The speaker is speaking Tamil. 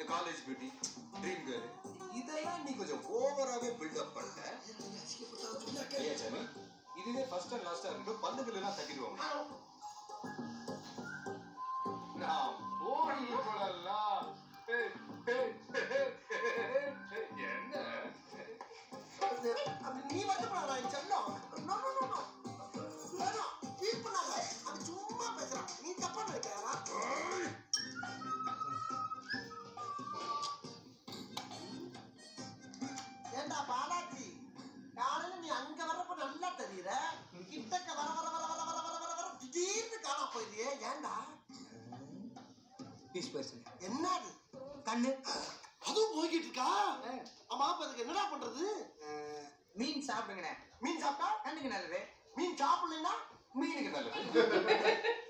காலேஜ் பியூட்டி ட்ரீம் கேர்ள் இதெல்லாம் நீ கொஞ்சம் ஓவராகவே பில்டப் பண்ணிட்ட ஏன் சாமி இதுவே ஃபர்ஸ்ட் அண்ட் லாஸ்டா இருக்கட்டும் பந்துகள் எல்லாம் தட்டிடுவாங்க நான் போடி போடலாம் என்ன அது நீ வருத்தப்படாதா என் செல்லம் நோ நோ நோ நோ வேணாம் ஃபீல் பண்ணாத அது சும்மா பேசுறான் நீ தப்பா நினைக்கிறா ஏண்டா பாலாஜி காலையில நீ அங்க வர்றப்ப நல்லா தெரியுற கிட்டக்க வர வர வர வர வர வர வர வர திடீர்னு காணா போயிடுறியே ஏண்டா பீஸ் போயிருச்சுங்க என்னது கண்ணு அதுவும் போய்கிட்டு இருக்கா ஆமா அப்ப அதுக்கு என்னடா பண்றது அஹ், மீன் சாப்பிடுங்கண்ணே மீன் சாப்பிட்டா கண்ணுக்கு நல்லது மீன் சாப்பிடலைன்னா மீனுக்கு நல்லது